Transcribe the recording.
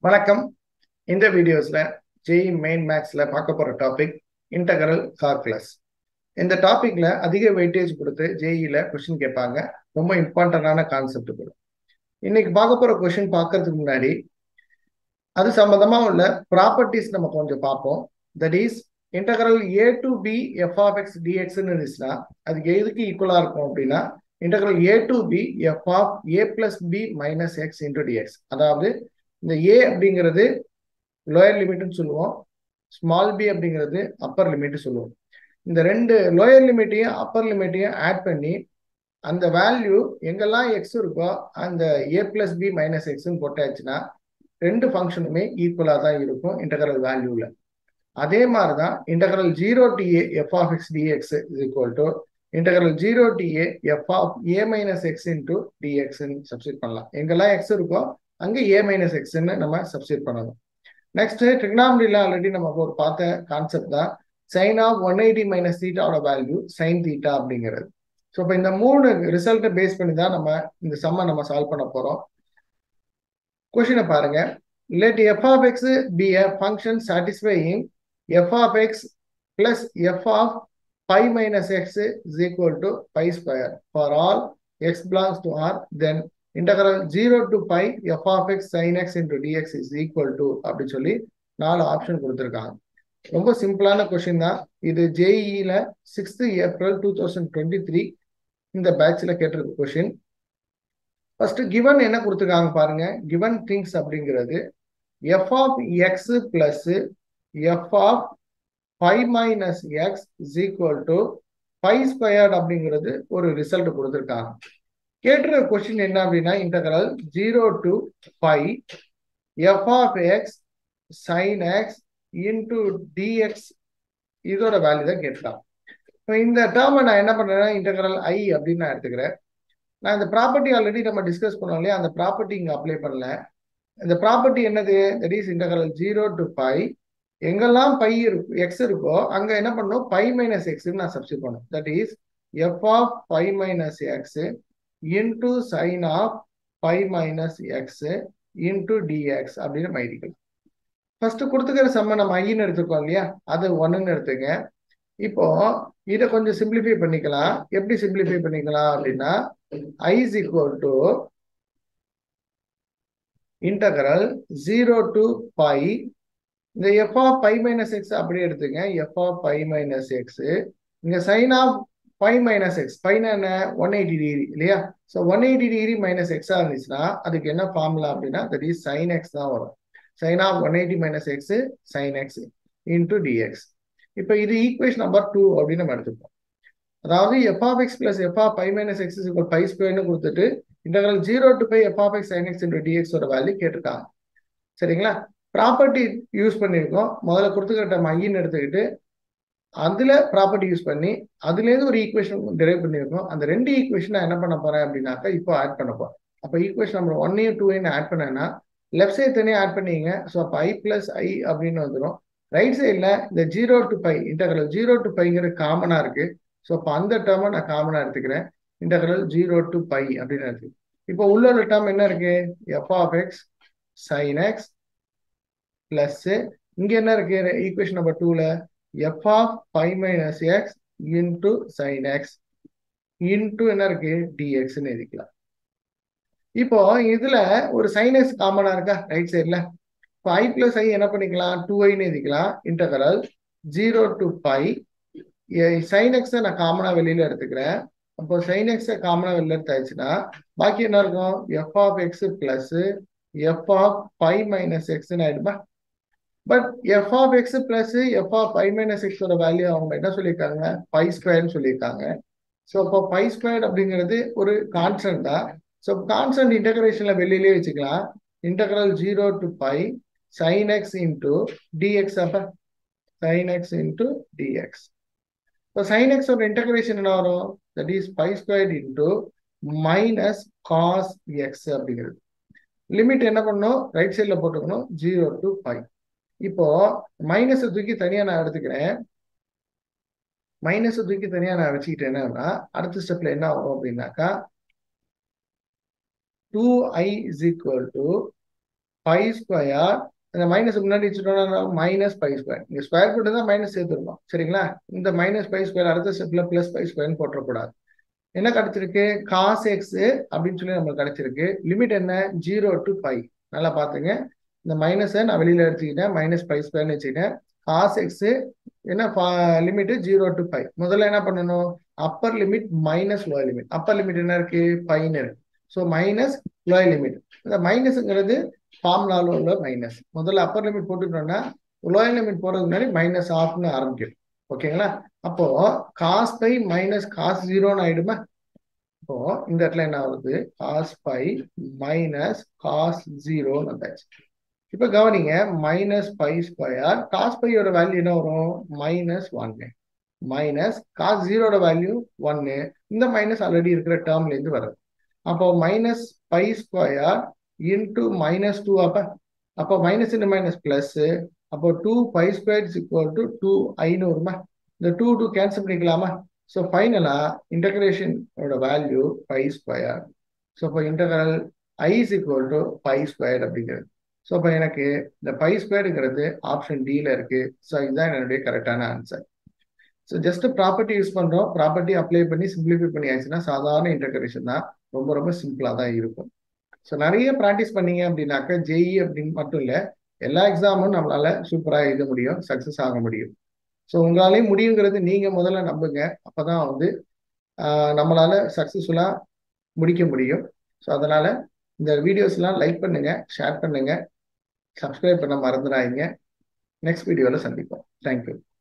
வணக்கம் இந்த வீடியோஸ்ல ஜெய் மெயின் மேக்ஸ்ல பார்க்க போற டாபிக் இன்டகரல் கால்குலஸ் இந்த டாபிக்ல அதிக வெயிட்டேஜ் கொடுத்து ஜேஇல கொஸ்டின் கேட்பாங்க ரொம்ப இம்பார்ட்டன்டான கான்செப்ட் கூட இன்னைக்கு பார்க்க போற கொஸ்டின் பார்க்கறதுக்கு முன்னாடி அது சம்பந்தமா உள்ள ப்ராப்பர்ட்டிஸ் நம்ம கொஞ்சம் பார்ப்போம் that is integral a to b f of x டிஎக்ஸ்ன்னு இருந்துச்சுன்னா அதுக்கு எதுக்கு ஈக்குவலா இருக்கும் அப்படின்னா integral a to b f of a plus b minus x into dx அதாவது இந்த ஏ அப்படிங்கிறது லோயர் லிமிட்னு சொல்லுவோம் ஸ்மால் பி அப்படிங்கிறது அப்பர் லிமிட் சொல்லுவோம் இந்த ரெண்டு லோயர் லிமிட்டையும் அப்பர் லிமிட்டையும் ஆட் பண்ணி அந்த வேல்யூ எங்கெல்லாம் எக்ஸ் இருக்கோ அந்த ஏ பிளஸ் பி மைனஸ் எக்ஸ்ன்னு போட்டாச்சுன்னா ரெண்டு ஃபங்க்ஷனுமே ஈக்குவலாக தான் இருக்கும் இன்டகரல் வேல்யூவில் அதே மாதிரி தான் integral zero to a f of x dx is equal to integral zero to a f of a minus x into டிஎக்ஸ்ன்னு சப்ஸ்டிட் பண்ணலாம் எங்கெல்லாம் எக்ஸ் இருக்கோ அங்கே ஏ மைனஸ் எக்ஸ்ன்னு நம்ம சப்ஸ்டிட் பண்ணணும் நெக்ஸ்ட் ட்ரிக்னாமரியில் ஆல்ரெடி நம்ம ஒரு பார்த்த கான்செப்ட் தான் sine of one eighty minus தீட்டாவோட வேல்யூ சைன் தீட்டா அப்படிங்கிறது ஸோ இப்போ இந்த மூணு ரிசல்ட்டை பேஸ் பண்ணி தான் நம்ம இந்த சம்மை நம்ம சால்வ் பண்ண போகிறோம் கொஷினை பாருங்க let f of x be a function satisfying f of x plus f of pi minus x is equal to pi square for all x belongs to R then integral zero to pi f of x sine x into dx is equal to அப்படின்னு சொல்லி நாலு option கொடுத்துருக்காங்க ரொம்ப சிம்பிளான question தான் இது ஜேஇல sixth April two thousand twenty three இந்த பேட்ச்ல கேட்டிருக்க கொஷின் ஃபர்ஸ்ட் கிவன் என்ன கொடுத்துருக்காங்க பாருங்க கிவன் திங்ஸ் அப்படிங்கிறது f of x plus f of five minus x is equal to five squared அப்படிங்கிறது ஒரு ரிசல்ட் கொடுத்துருக்காங்க கேட்டுற கொஸ்டின் என்ன அப்படின்னா integral zero to five f of x sine x into dx இதோட வேல்யூ தான் கேட்கலாம் இப்போ இந்த டேர்மை நான் என்ன பண்ணுறேன்னா இன்டகரல் ஐ அப்படின்னு நான் எடுத்துக்கிறேன் நான் இந்த ப்ராப்பர்ட்டி ஆல்ரெடி நம்ம டிஸ்கஸ் பண்ணோம் இல்லையா அந்த ப்ராப்பர்ட்டி இங்கே அப்ளை பண்ணல இந்த ப்ராப்பர்ட்டி என்னது that is integral zero to five எங்கெல்லாம் பை இருக்கும் எக்ஸ் இருக்கோ அங்கே என்ன பண்ணணும் பை மைனஸ் எக்ஸ்ன்னு நான் சப்ஸ்டிட் பண்ணும் that is f of five minus x into sine of five minus x into dx அப்படின்னு நம்ம எழுதிக்கலாம் ஃபர்ஸ்ட் கொடுத்துக்கிற சம்ம நம்ம ஐன்னு எடுத்துக்கோம் இல்லையா அது ஒன்னுன்னு எடுத்துங்க இப்போ இதை கொஞ்சம் சிம்பிளிஃபை பண்ணிக்கலாம் எப்படி சிம்பிளிஃபை பண்ணிக்கலாம் அப்படின்னா I is equal to integral zero to pi இந்த f of pi minus x அப்படியே எடுத்துங்க f of pi minus x இங்க sine of five minus x ஃபைவ்னா என்ன ஒன் எயிட்டி டிகிரி இல்லையா so one eighty degree minus எக்ஸாக இருந்துச்சுன்னா அதுக்கு என்ன ஃபார்முலா அப்படின்னா தட் இஸ் சைன் எக்ஸ் தான் வரும் sine of one eighty minus x sine x into dx இப்போ இது ஈக்குவேஷன் நம்பர் டூ அப்படின்னு நம்ம எடுத்துப்போம் அதாவது f of x plus f of five minus x equal five ஸ்கொயர்னு கொடுத்துட்டு integral zero to five f of x sine x into டிஎக்ஸோட வேல்யூ கேட்டிருக்காங்க சரிங்களா ப்ராப்பர்ட்டி யூஸ் பண்ணியிருக்கோம் முதல்ல கொடுத்துக்கிட்ட மையின்னு எடுத்துக்கிட்டு அதுல ப்ராப்பர்ட்டி யூஸ் பண்ணி அதுலேருந்து ஒரு ஈக்குவேஷன் டெரைவ் பண்ணியிருக்கோம் அந்த ரெண்டு ஈக்குவேஷன் நான் என்ன பண்ண போறேன் அப்படின்னாக்கா இப்போ ஆட் பண்ண போறேன் அப்போ ஈக்குவேஷன் நம்பர் ஒன்னையும் டூவையும் ஆட் பண்ணேன்னா லெஃப்ட் சைடு தனியாக ஆட் பண்ணீங்க ஸோ அப்போ ஐ பிளஸ் ஐ அப்படின்னு வந்துடும் ரைட் சைடில் இந்த zero to pi integral zero to பைங்கிற காமனாக இருக்கு ஸோ அப்போ அந்த டேர்மை நான் காமனாக எடுத்துக்கிறேன் இன்டகரல் ஜீரோ டு பை அப்படின்னு இருக்கு இப்போ உள்ள ஒரு டேர்ம் என்ன இருக்கு f of x sine x plus இங்க என்ன இருக்கு ஈக்குவேஷன் நம்பர் டூல f of five minus x into sine x into என்ன இருக்கு டிஎக்ஸ்ன்னு எழுதிக்கலாம் இப்போ இதுல ஒரு சைன் எக்ஸ் காமனா இருக்கா ரைட் சைட்ல இப்போ ஐ பிளஸ் ஐ என்ன பண்ணிக்கலாம் டூ ஐன்னு எழுதிக்கலாம் integral zero to pi sine எக்ஸை நான் காமனா வெளியில எடுத்துக்கிறேன் அப்போ சைன் எக்ஸை காமனா வெளியில எடுத்தாச்சுன்னா பாக்கி என்ன இருக்கும் f of x plus f of five minus எக்ஸ்ன்னு ஆயிடுமா but f of x plus f of five minus எக்ஸோட வேல்யூ அவங்க என்ன சொல்லியிருக்காங்க ஃபைவ் ஸ்கொயர்னு சொல்லியிருக்காங்க ஸோ அப்போ ஃபைவ் ஸ்கொயர் அப்படிங்கிறது ஒரு கான்ஸ்டன்ட் தான் ஸோ கான்ஸ்டன்ட் இன்டகிரேஷன்ல வெளியிலே வச்சுக்கலாம் integral zero to pi sine x into dx அப்ப சைன் எக்ஸ் இன்டூ டிஎக்ஸ் இப்போ சைன் எக்ஸோட இன்டகிரேஷன் என்ன வரும் that is five square into minus cos x அப்படிங்கிறது லிமிட் என்ன பண்ணணும் ரைட் சைடில் போட்டுக்கணும் ஜீரோ டு ஃபைவ் இப்போ மைனஸை தூக்கி தனியாக நான் எடுத்துக்கிறேன் மைனஸை தூக்கி தனியாக நான் வச்சுக்கிட்டேன்னா அடுத்த ஸ்டெப்ல என்ன ஆகும் அப்படின்னாக்கா two I is equal to pi square இந்த மைனஸ் முன்னாடி வச்சுட்டோம்னா மைனஸ் பை ஸ்கொயர் இங்க ஸ்கொயர் போட்டு தான் மைனஸ் சேர்த்துருக்கோம் சரிங்களா இந்த மைனஸ் பை ஸ்கொயர் அடுத்த ஸ்டெப்ல பிளஸ் பை ஸ்கொயர்னு போட்டுறக்கூடாது என்ன கிடைச்சிருக்கு காஸ் எக்ஸ் அப்படின்னு சொல்லி நம்மளுக்கு கிடைச்சிருக்கு லிமிட் என்ன ஜீரோ டு பை நல்லா பார்த்துங்க இந்த மைனஸை நான் வெளியில எடுத்துக்கிட்டேன் மைனஸ் பை ஸ்கொயர்னு வச்சுக்கிட்டேன் காஸ் எக்ஸ் என்ன லிமிட் ஜீரோ டு பை முதல்ல என்ன பண்ணணும் upper limit minus lower limit upper limit என்ன இருக்கு பைன்னு இருக்கு ஸோ மைனஸ் லோயர் லிமிட் இந்த மைனஸ்ங்கிறது ஃபார்முலாவில் உள்ள மைனஸ் முதல்ல அப்பர் லிமிட் போட்டுட்டோம்னா லோயர் லிமிட் போறதுக்கு முன்னாடி மைனஸ் ஆஃப்னு ஆரம்பிக்கும் ஓகேங்களா அப்போ காஸ் பை மைனஸ் காஸ் ஜீரோன்னு ஆயிடுமா இப்போ இந்த இடத்துல என்ன ஆகுது காஸ் பை மைனஸ் காஸ் ஜீரோன்னு வந்தாச்சு இப்போ கவனிங்க மைனஸ் பை ஸ்கொயர் காஸ் பையோட வேல்யூ என்ன வரும் மைனஸ் ஒன்னு மைனஸ் காஸ் ஜீரோட வேல்யூ ஒன்னு இந்த மைனஸ் ஆல்ரெடி இருக்கிற டேர்ம்ல இருந்து வருது அப்போ minus pi square into minus two அப்ப அப்போ மைனஸ் இன்டு மைனஸ் பிளஸ் அப்போ two pi square is equal to two ஐன்னு வருமா இந்த டூ டூ கேன்சல் பண்ணிக்கலாமா ஸோ ஃபைனலா இன்டகிரேஷனோட வேல்யூ பை ஸ்கொயர் ஸோ இப்போ integral I is equal to pi square அப்படிங்கிறது ஸோ இப்போ எனக்கு இந்த பை ஸ்கொயருங்கிறது ஆப்ஷன் டியில் இருக்கு ஸோ இதுதான் என்னுடைய கரெக்டான answer so just property use பண்ணுறோம் ப்ராப்பர்ட்டி அப்ளை பண்ணி சிம்பிளிஃபை பண்ணி ஆச்சுன்னா சாதாரண இன்டகிரேஷன் தான் ரொம்ப ரொம்ப சிம்பிளாக தான் இருக்கும் ஸோ நிறைய ப்ராக்டிஸ் பண்ணீங்க அப்படின்னாக்கா ஜெஇ அப்படின்னு மட்டும் இல்லை எல்லா எக்ஸாமும் நம்மளால சூப்பராக எழுத முடியும் சக்ஸஸ் ஆக முடியும் ஸோ உங்களாலேயும் முடியுங்கிறது நீங்கள் முதல்ல நம்புங்க அப்போ தான் வந்து நம்மளால சக்ஸஸ்ஃபுல்லாக முடிக்க முடியும் ஸோ அதனால் இந்த வீடியோஸ்லாம் லைக் பண்ணுங்க ஷேர் பண்ணுங்க சப்ஸ்கிரைப் பண்ண மறந்துடாதீங்க நெக்ஸ்ட் வீடியோவில் சந்திப்போம் தேங்க்யூ